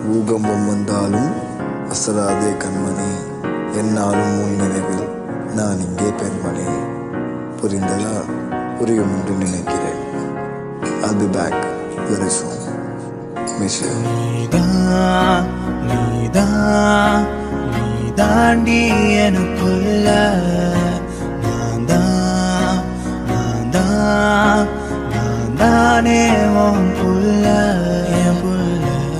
பூகம்பம் வந்தாலும் அசராதே கண்மணி என்னாலும் உன் நினைவில் நான் இங்கே பெண்மணி புரிந்ததா புரியும் என்று நினைக்கிறேன் I'll be back very soon. Miss you. நீதான் நீதான் நீ தாண்டி எனக்குள்ள நான் தான் நான் தான் நான் தானே உன் புள்ள என் புள்ள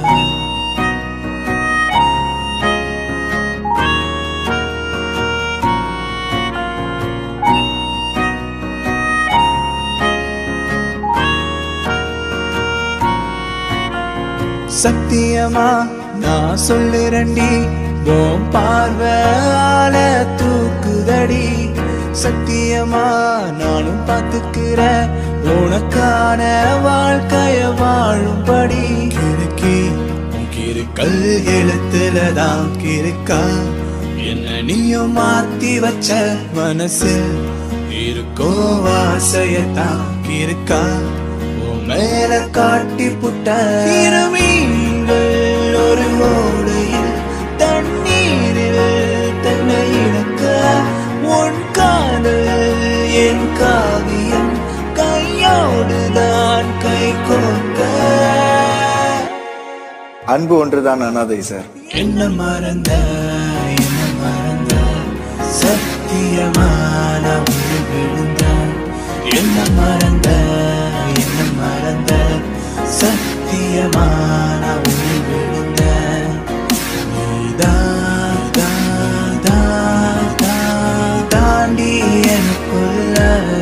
சத்தியமா நான் சொல்லுறண்டி உன் பார்வையால தூக்குதடி சத்தியமா நானும் பார்த்துக்கிறேன் உனக்கான வாழ்க்கைய வாழும்படி கிறுக்கி உன் கிறுக்கல் எழுத்துல தான் கிறுக்கா என்ன நீயும் மாத்தி வச்ச மனசு இருக்கோ ஆசையத்தான் கிறுக்கா உன் மேல காட்டி புட்ட மீன்கள் ஒரு ஓடையில் தண்ணீரில் தன்னை இழக்க உன் காதல் என் காவியம் கையோடுதான் கை கோர்க்க அன்பு ஒன்றுதான் அனாதை சார் என்ன மறந்த என்ன மறந்த சத்தியமான ஒரு விழுந்த என்ன மறந்த என்ன மறந்த சத்தியமான ஒரு விழுந்த நீதான் தான் தான் தான் தாண்டி எனக்குள்ள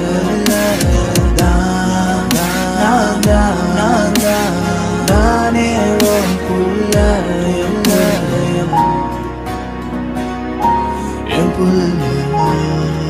தான் நான் தான் நான் தான் தானே உன் புள்ள என் புள்ள என் புள்ள